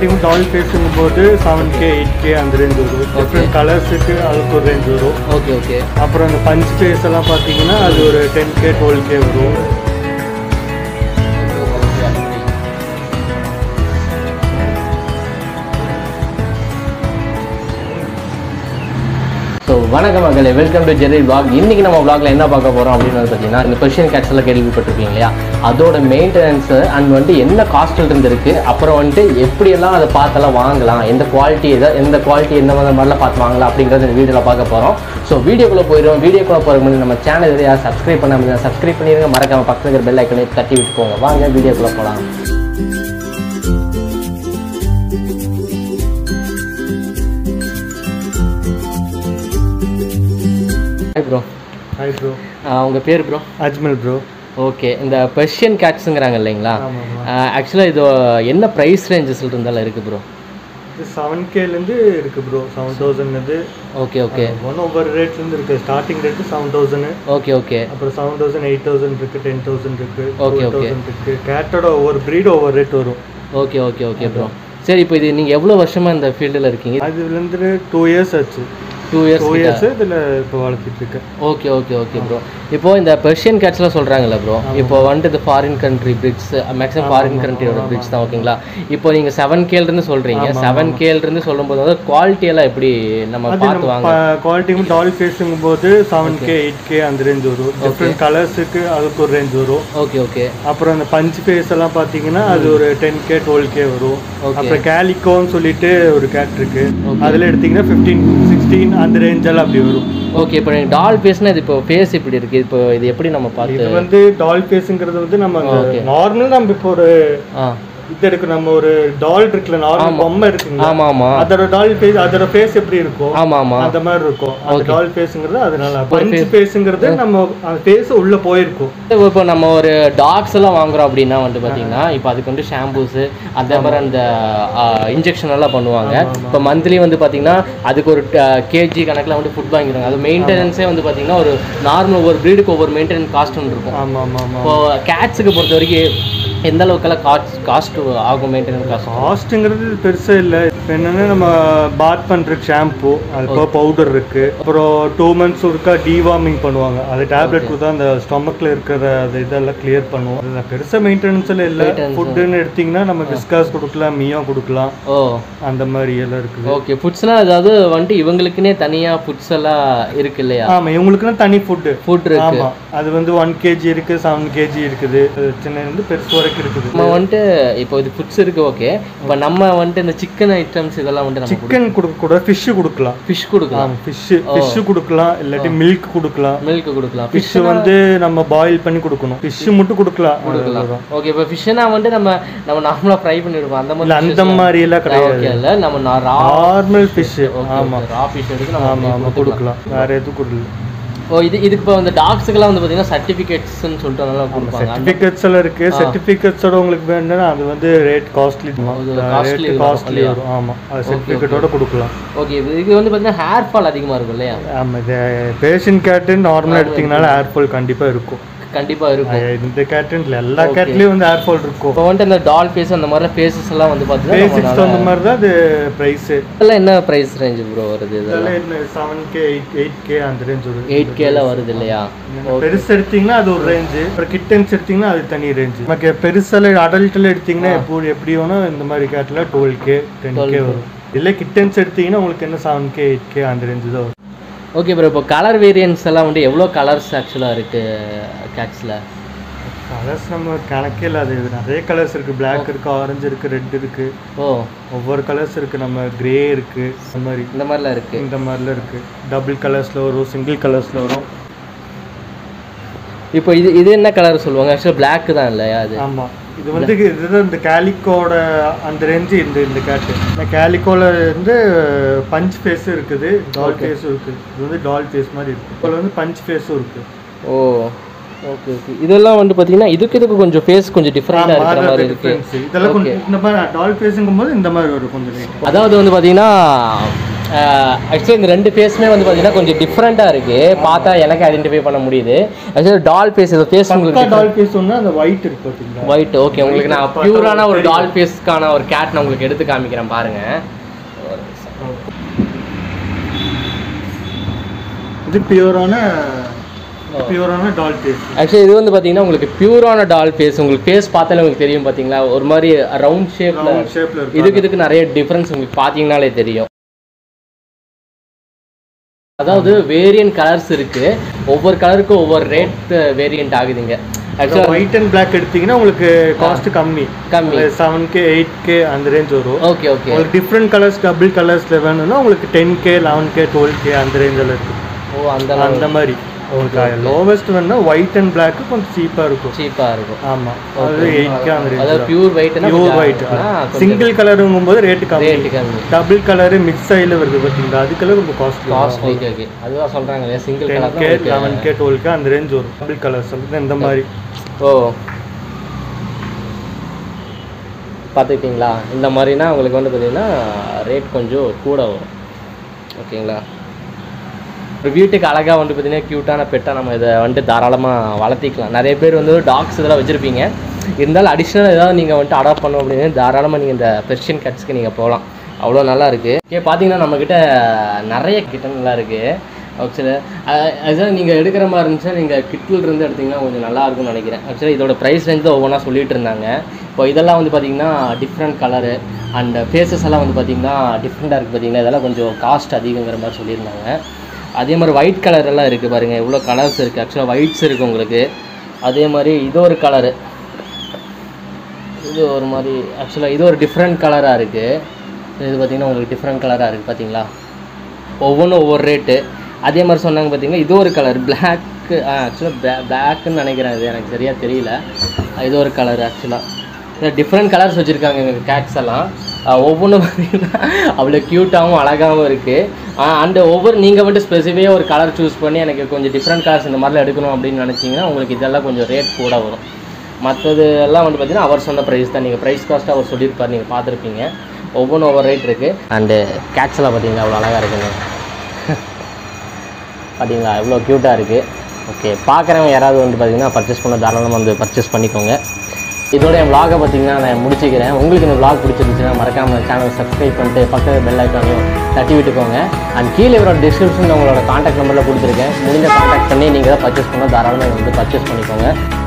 Starting doll ஃபேஸுங்கும் போது seven K eight K அந்த ரேஞ்ச் வரும் டிஃப்ரெண்ட் கலர்ஸுக்கு அதுக்கு ஒரு ரேஞ்ச் வரும் ஓகே ஓகே அப்புறம் அந்த பஞ்ச் ஃபேஸ் எல்லாம் பார்த்தீங்கன்னா அது ஒரு டென் கே டுவெல் கே வரும் ஸோ வணக்கம் மகளே வெல்கம் டு ஜெரி vlog இன்னைக்கு நம்ம vlogல என்ன பார்க்க போறோம் அப்படின்னு வந்து பார்த்தீங்கன்னா இந்த கொஷின் கேட்ஸ் எல்லாம் கேள்விப்பட்டிருப்பீங்க இல்லையா அதோட மெயின்டெனன்ஸ் அண்ட் வந்துட்டு என்ன காஸ்ட்ல இருந்து இருக்கு அப்புறம் வந்துட்டு எப்படியெல்லாம் அதை பார்த்தெல்லாம் வாங்கலாம் எந்த குவாலிட்டி எதை எந்த குவாலிட்டி எந்த மாதிரி மாதிரிலாம் பார்த்து வாங்கலாம் அப்படிங்கிறத இந்த வீடியோவில் பார்க்க போகிறோம் ஸோ வீடியோக்குள்ளே போயிடும் வீடியோக்குள்ளே போகிற முன்னாடி நம்ம சேனல் எதையா சப்ஸ்கிரைப் பண்ணாம சப்ஸ்கிரைப் பண்ணிடுங்க மறக்காம பக்கத்துல இருக்கிற பெல் ஐக்கனை தட்டி விட்டு போங்க வாங்க வீடியோக்குள்ளே போகலாம் ப்ரோ ஹாய் ப்ரோ உங்கள் பேர் ப்ரோ அஜ்மல் ப்ரோ ஓகே இந்த பெர்ஷியன் கேட்ஸுங்கிறாங்க இல்லைங்களா ஆமாம் ஆமாம் ஆக்சுவலாக இது என்ன ப்ரைஸ் ரேஞ்சஸ் இருந்தாலும் இருக்குது ப்ரோ இது செவன் கேலேருந்து இருக்குது ப்ரோ செவன் தௌசண்ட்லேருந்து ஓகே ஓகே ஒன் ஒவ்வொரு ரேட்லேருந்து இருக்குது starting rate seven thousand okay okay அப்புறம் செவன் தௌசண்ட் எயிட் தௌசண்ட் இருக்குது டென் தௌசண்ட் இருக்குது Okay, okay. தௌசண்ட் இருக்குது கேட்டோட ஒவ்வொரு ப்ரீடு ஒவ்வொரு ரேட் வரும் ஓகே ஓகே ஓகே ப்ரோ சரி இப்போ இது நீங்கள் எவ்வளோ வருஷமாக இந்த ஃபீல்டில் இருக்கீங்க அதுலேருந்து டூ இயர்ஸ் ஆச்சு டூ இயர்ஸ் டூ இயர்ஸ் இதில் இப்போ வளர்த்துட்டு இருக்கேன் ஓகே ஓகே ஓகே ப்ரோ இப்போ இந்த பெர்ஷியன் கேட்ஸ்லாம் சொல்கிறாங்கல்ல ப்ரோ இப்போ வந்துட்டு இது foreign country breeds maximum foreign கண்ட்ரியோட பிரிட்ஸ் தான் ஓகேங்களா இப்போ நீங்கள் செவன் கேலேருந்து சொல்கிறீங்க செவன் கேலேருந்து சொல்லும்போது வந்து குவாலிட்டி எல்லாம் எப்படி நம்ம பார்த்து வாங்க குவாலிட்டியும் டால் ஃபேஸுங்கும் போது செவன் கே எயிட் கே அந்த ரேஞ்ச் வரும் டிஃப்ரெண்ட் கலர்ஸுக்கு அதுக்கு ஒரு ரேஞ்ச் வரும் ஓகே ஓகே அப்புறம் அந்த பஞ்ச் ஃபேஸ் எல்லாம் பார்த்தீங்கன்னா அது ஒரு டென் கே டுவெல் கே வரும் Okay. அப்புறம் கேலிகோன்னு சொல்லிட்டு ஒரு கேட் இருக்கு அதில் எடுத்தீங்கன்னா ஃபிஃப்டீன் சிக்ஸ்டீன் அந்த ரேஞ்ச் எல்லாம் அப்படி வரும் ஓகே இப்போ நீங்கள் டால் பேஸ்னா இது இப்போ ஃபேஸ் இப்படி இருக்குது இப்போ இது எப்படி நம்ம பார்த்து இது வந்து டால் ஃபேஸுங்கிறது வந்து நம்ம நார்மல் நம்ம இப்போ ஒரு ஆ இது இருக்கு நம்ம ஒரு டால் இருக்குல்ல நார்மல் பொம்மை இருக்குங்க ஆமாம் ஆமாம் அதோட டால் ஃபேஸ் அதோட ஃபேஸ் எப்படி இருக்கும் ஆமாம் ஆமாம் அந்த மாதிரி இருக்கும் அந்த டால் ஃபேஸுங்கிறது அதனால பஞ்ச் ஃபேஸுங்கிறது நம்ம அந்த ஃபேஸ் உள்ள போயிருக்கும் இப்போ இப்போ நம்ம ஒரு டாக்ஸ் எல்லாம் வாங்குறோம் அப்படின்னா வந்து பார்த்தீங்கன்னா இப்போ அதுக்கு வந்து ஷாம்பூஸு அந்த மாதிரி அந்த இன்ஜெக்ஷன் எல்லாம் பண்ணுவாங்க இப்போ மந்த்லி வந்து பார்த்தீங்கன்னா அதுக்கு ஒரு கேஜி கணக்கில் வந்து ஃபுட் வாங்கிடுவாங்க அது மெயின்டெனன்ஸே வந்து பார்த்தீங்கன்னா ஒரு நார்மல் ஒவ்வொரு ப்ரீடுக்கு ஒவ்வொரு மெயின்டெனன்ஸ் காஸ்ட் ஒன்று இருக்கும் ஆமா ஆமா ஆமா இப்போ கேட்ஸுக்கு பொறுத்த வரைக்கும் எந்த அளவுக்கெல்லாம் காஸ்ட் காஸ்ட் ஆகும் மெயின்டெனன்ஸ் காஸ்ட் காஸ்ட்டுங்கிறது பெருசா இல்லை இப்போ என்னன்னா நம்ம பாத் பண்றதுக்கு ஷாம்பு அது பவுடர் இருக்கு அப்புறம் டூ மந்த்ஸ் ஒருக்கா டிவார்மிங் பண்ணுவாங்க அது டேப்லெட் கொடுத்தா அந்த ஸ்டொமக்ல இருக்கிற அது இதெல்லாம் கிளியர் பண்ணுவோம் அதில் பெருசா மெயின்டெனன்ஸ் எல்லாம் இல்லை ஃபுட்டுன்னு எடுத்தீங்கன்னா நம்ம விஸ்காஸ் கொடுக்கலாம் மியோ கொடுக்கலாம் ஓ அந்த மாதிரி எல்லாம் இருக்குது ஓகே ஃபுட்ஸ்னா அதாவது வந்துட்டு இவங்களுக்குன்னே தனியாக ஃபுட்ஸ் எல்லாம் இருக்கு இல்லையா ஆமா இவங்களுக்குன்னா தனி ஃபுட்டு ஃபுட் இருக்கு ஆமா அது வந்து ஒன் கேஜி இருக்கு செவன் கேஜி இருக்குது சின்ன இருந்து பெருசு வரைக்கும் இருக்குது நம்ம வந்துட்டு இப்போ இது ஃபுட்ஸ் இருக்கு ஓகே இப்போ நம்ம வந்துட்டு இந்த சிக்கன் ஐட்டம்ஸ் இதெல்லாம் வந்துட்டு நம்ம சிக்கன் கொடுக்க கூட ஃபிஷ் கொடுக்கலாம் ஃபிஷ் கொடுக்கலாம் ஃபிஷ் ஃபிஷ் கொடுக்கலாம் இல்லாட்டி மில்க் கொடுக்கலாம் மில்க் கொடுக்கலாம் ஃபிஷ் வந்து நம்ம பாயில் பண்ணி கொடுக்கணும் ஃபிஷ் மட்டும் கொடுக்கலாம் அவ்வளவுதான். ஓகே இப்போ ஃபிஷ்னா வந்துட்டு நம்ம நம்ம நார்மலாக ஃப்ரை பண்ணிடுவோம் அந்த இல்ல மாதிரி அந்த மாதிரி எல்லாம் கிடையாது ஓகே இல்லை நம்ம ரா நார்மல் ஃபிஷ் ஆமா ரா ஃபிஷ் எடுத்து நம்ம ஆமா ஆமா கொடுக்கலாம் வேற எதுவும் கொடுக்கல ஓ இது இதுக்கு இப்போ வந்து டாக்ஸுக்கெல்லாம் வந்து பார்த்தீங்கன்னா சர்டிஃபிகேட்ஸ்னு சொல்லிட்டு நல்லா கொடுப்பாங்க சர்டிஃபிகேட்ஸ் எல்லாம் இருக்கு சர்டிஃபிகேட்ஸோட உங்களுக்கு வேணும்னா அது வந்து rate costly costly rate costly வரும் ஆமா அது சர்டிஃபிகேட்டோட கொடுக்கலாம் ஓகே இது வந்து பார்த்தீங்கன்னா ஹேர் ஃபால் அதிகமாக இருக்கும் இல்லையா ஆமா இது பேஷண்ட் கேட்டு நார்மலா எடுத்தீங்கனால ஏர் ஃபால் கண்டிப்பா இருக்கும் கண்டிப்பாக இருக்கும் இந்த கேட்டுன்னு இல்லை எல்லா கேட்லயும் வந்து ஏர் ஃபால் இருக்கும் இப்போ வந்துட்டு இந்த டால் ஃபேஸ் அந்த மாதிரி ஃபேஸஸ் எல்லாம் வந்து பார்த்தீங்கன்னா பேசிக்ஸ் தகுந்த மாதிரி தான் அது ப்ரைஸ் இதெல்லாம் என்ன ப்ரைஸ் ரேஞ்ச் ப்ரோ வருது இது இதெல்லாம் என்ன seven K eight eight K அந்த ரேஞ்ச் வரும் எயிட் கேல வருது இல்லையா பெருசு எடுத்தீங்கன்னா அது ஒரு ரேஞ்சு அப்புறம் கிட்டன்ஸ் எடுத்தீங்கன்னா அது தனி ரேஞ்சு நமக்கு பெருசால அடல்ட்டில் எடுத்தீங்கன்னா எப்படி எப்படி வேணும் இந்த மாதிரி கேட்டில் டுவெல் கே டென் கே வரும் இல்லை கிட்டன்ஸ் எடுத்தீங்கன்னா உங்களுக்கு என்ன செவன் கே எயிட் கே அந்த ரேஞ்சு தான் வரும் ஓகே ப்ரோ இப்போ கலர் வேரியன்ஸ் எல்லாம் வந்து எவ்வளோ கலர்ஸ் ஆக்சுவலாக இருக்குது கேட்ஸில் கலர்ஸ் நம்ம கணக்கே இல்லை அது நிறைய கலர்ஸ் இருக்கு Black இருக்கு ஆரஞ்சு இருக்கு ரெட் இருக்கு ஓ ஒவ்வொரு கலர்ஸ் இருக்கு நம்ம கிரே இருக்கு அந்த மாதிரி இந்த மாதிரிலாம் இருக்குது இந்த மாதிரிலாம் இருக்கு டபுள் கலர்ஸ்ல வரும் சிங்கிள் கலர்ஸ்ல வரும் இப்போ இது இது என்ன கலர் சொல்லுவாங்க ஆக்சுவலாக Black தான் இல்லையா அது ஆமா இது வந்து இதுதான் இந்த கேலிக்கோட அந்த ரேஞ்சு இந்த இந்த கேட்டு இந்த கேலிக்கோல வந்து பஞ்ச் ஃபேஸ் இருக்குது டால் ஃபேஸும் இருக்குது இது வந்து டால் ஃபேஸ் மாதிரி இருக்கு இதில் வந்து பஞ்ச் ஃபேஸும் இருக்கு ஓ ஓகே ஓகே இதெல்லாம் வந்து பார்த்தீங்கன்னா இதுக்கு இதுக்கு கொஞ்சம் ஃபேஸ் கொஞ்சம் டிஃப்ரெண்ட்டாக இருக்கிற மாதிரி இருக்கு Difference. இதெல்லாம் கொஞ்சம் இந்த மாதிரி டால் ஃபேஸுங்கும் போது இந்த மாதிரி வரும் கொஞ்சம் rate. அதாவது வந்து பார்த்தீங்கன்னா ஆக்சுவலி இந்த ரெண்டு ஃபேஸுமே வந்து பார்த்தீங்கன்னா கொஞ்சம் டிஃப்ரெண்ட்டாக இருக்குது பார்த்தா எனக்கு ஐடென்டிஃபை பண்ண முடியுது ஆக்சுவலி டால் ஃபேஸ் இது ஃபேஸ் பக்கா உங்களுக்கு டால் பீஸ் ஒன்று அந்த ஒயிட் இருக்கு பார்த்தீங்களா ஒயிட் ஓகே உங்களுக்கு நான் பியூரான ஒரு டால் ஃபேஸ்க்கான ஒரு கேட் நான் உங்களுக்கு எடுத்து காமிக்கிறேன் பாருங்க இது பியூரான பியூரான டால் பீஸ் ஆக்சுவலி இது வந்து பார்த்தீங்கன்னா உங்களுக்கு பியூரான டால் ஃபேஸ் உங்களுக்கு ஃபேஸ் பார்த்தாலே உங்களுக்கு தெரியும் பார்த்தீங்களா ஒரு மாதிரி ரவுண்ட் ஷேப்பில் ரவுண்ட் ஷேப்ல இருக்கு இதுக்கு இதுக்கு நிறைய டிஃப்ரென்ஸ் உங்களுக்கு பார்த்தீங்கனாலே தெரியும் அதாவது வேரியன்ட் கலர்ஸ் இருக்கு ஒவ்வொரு கலருக்கும் ஒவ்வொரு ரேட் வேரியன்ட் ஆகுதுங்க ஆக்சுவலாக ஒயிட் அண்ட் பிளாக் எடுத்தீங்கன்னா உங்களுக்கு காஸ்ட் கம்மி கம்மி செவன் கே எயிட் கே அந்த ரேஞ்ச் வரும் ஓகே ஓகே உங்களுக்கு டிஃப்ரெண்ட் கலர்ஸ் டபுள் கலர்ஸ்ல வேணும்னா உங்களுக்கு ten K eleven K twelve K அந்த ரேஞ்சில் இருக்கு ஓ அந்த அந்த மாதிரி உங்களுக்கு லோவஸ்ட் வேணும்னா ஒயிட் அண்ட் பிளாக் கொஞ்சம் சீப்பா இருக்கும் சீப்பாக இருக்கும் ஆமா அது எயிட் கே அந்த அதாவது ரேஞ்ச் பியூர் ஒயிட்னா பியூர் ஒயிட் சிங்கிள் கலருங்கும் போது ரேட்டு கம்மி ரேட்டு கம்மி டபுள் கலரு மிக்ஸ் ஆயில் வருது பார்த்தீங்களா அதுக்கெல்லாம் ரொம்ப காஸ்ட்லி காஸ்ட் ஓகே ஓகே அதுதான் சொல்கிறாங்க இல்லையா single ten colour K eleven K twelve K அந்த ரேஞ்ச் வரும் டபுள் கலர்ஸ் வந்து இந்த மாதிரி ஓ பார்த்துக்கிட்டிங்களா இந்த மாதிரினா உங்களுக்கு வந்து பார்த்தீங்கன்னா ரேட் கொஞ்சம் கூட வரும் ஓகேங்களா ஒரு வீட்டுக்கு அழகாக வந்து பார்த்தீங்கன்னா க்யூட்டான பெட்டாக நம்ம இதை வந்துட்டு தாராளமாக வளர்த்திக்கலாம் நிறைய பேர் வந்து டாக்ஸ் இதெல்லாம் வச்சுருப்பீங்க இருந்தாலும் அடிஷ்னல் ஏதாவது நீங்கள் வந்துட்டு அடாப்ட் பண்ணோம் அப்படின்னு தாராளமாக நீங்கள் இந்த பெர்ஷியன் கட்ஸ்க்கு நீங்கள் போகலாம் அவ்வளோ நல்லா இருக்குது ஓகே பார்த்தீங்கன்னா நம்மக்கிட்ட நிறைய கிட்டன்லாம் இருக்குது ஆக்சுவலி அதுதான் நீங்கள் எடுக்கிற மாதிரி இருந்துச்சுன்னா நீங்கள் கிட்டில் இருந்து எடுத்தீங்கன்னா கொஞ்சம் நல்லா இருக்கும்னு நினைக்கிறேன் ஆக்சுவலி இதோட ப்ரைஸ் ரேஞ்ச் தான் ஒவ்வொன்றா சொல்லிட்டு இருந்தாங்க இப்போ இதெல்லாம் வந்து பார்த்தீங்கன்னா டிஃப்ரெண்ட் கலரு அண்ட் ஃபேஸஸ் எல்லாம் வந்து பார்த்தீங்கன்னா டிஃப்ரெண்ட்டாக இருக்குது பார்த்தீங்கன்னா இதெல்லாம் கொஞ்சம் காஸ்ட் அதிகங்கிற மாதிரி சொல்லியிருந்தாங்க அதே மாதிரி ஒயிட் கலர் எல்லாம் இருக்குது பாருங்கள் இவ்வளோ கலர்ஸ் இருக்குது ஆக்சுவலாக ஒயிட்ஸ் இருக்குது உங்களுக்கு அதே மாதிரி இது ஒரு கலரு இது ஒரு மாதிரி ஆக்சுவலாக இது ஒரு டிஃப்ரெண்ட் கலராக இருக்குது இது பார்த்தீங்கன்னா உங்களுக்கு டிஃப்ரெண்ட் கலராக இருக்குது பார்த்தீங்களா ஒவ்வொன்றும் ஒவ்வொரு ரேட்டு அதே மாதிரி சொன்னாங்க பார்த்தீங்கன்னா இது ஒரு கலர் பிளாக்கு ஆக்சுவலாக பிளாக்குன்னு நினைக்கிறேன் இது எனக்கு சரியாக தெரியல இது ஒரு கலர் ஆக்சுவலாக டிஃப்ரெண்ட் கலர்ஸ் வச்சுருக்காங்க எங்கள் கேட்ஸ் எல்லாம் அஹ் ஒவ்வொன்றும் பார்த்தீங்கன்னா அவ்வளோ க்யூட்டாகவும் அழகாகவும் இருக்குது அண்டு ஒவ்வொரு நீங்கள் வந்துட்டு ஸ்பெசிஃபிக்காக ஒரு கலர் சூஸ் பண்ணி எனக்கு கொஞ்சம் டிஃப்ரெண்ட் கலர்ஸ் இந்த மாதிரிலாம் எடுக்கணும் அப்படின்னு நினச்சிங்கன்னா உங்களுக்கு இதெல்லாம் கொஞ்சம் ரேட் கூட வரும் மற்றது எல்லாம் வந்து பார்த்தீங்கன்னா அவர் சொன்ன ப்ரைஸ் தான் நீங்கள் ப்ரைஸ் காஸ்ட்டாக அவர் சொல்லியிருப்பார் நீங்கள் பார்த்துருப்பீங்க ஒவ்வொன்றும் ஒவ்வொரு ரேட் இருக்குது அண்டு கேட்ஸ் எல்லாம் பார்த்தீங்களா அவ்வளோ அழகாக இருக்குங்க பார்த்தீங்களா எவ்வளோ க்யூட்டாக இருக்குது ஓகே பார்க்குறவங்க யாராவது வந்து பார்த்தீங்கன்னா பர்ச்சேஸ் பண்ண தாராளமாக வந்து பர்ச்சேஸ் பண்ணிக்கோங்க இதோட என் vlog-அ பார்த்தீங்கன்னா நான் முடிச்சுக்கிறேன் உங்களுக்கு இந்த vlog பிடிச்சிருந்துச்சுன்னா மறக்காமல் சேனல் சப்ஸ்கிரைப் பண்ணிட்டு பக்கத்தில் பெல் ஐக்கானையும் தட்டி விட்டுக்கோங்க அண்ட் கீழே இவரோட டிஸ்கிரிப்ஷனில் உங்களோட காண்டாக்ட் நம்பரில் கொடுத்துருக்கேன் முடிஞ்ச காண்டாக்ட் பண்ணி நீங்கள் தான் பர்ச்சேஸ் பண்ணால் தாராளமாக வந்து பர்ச்சேஸ் பண்ணிக்கோங்க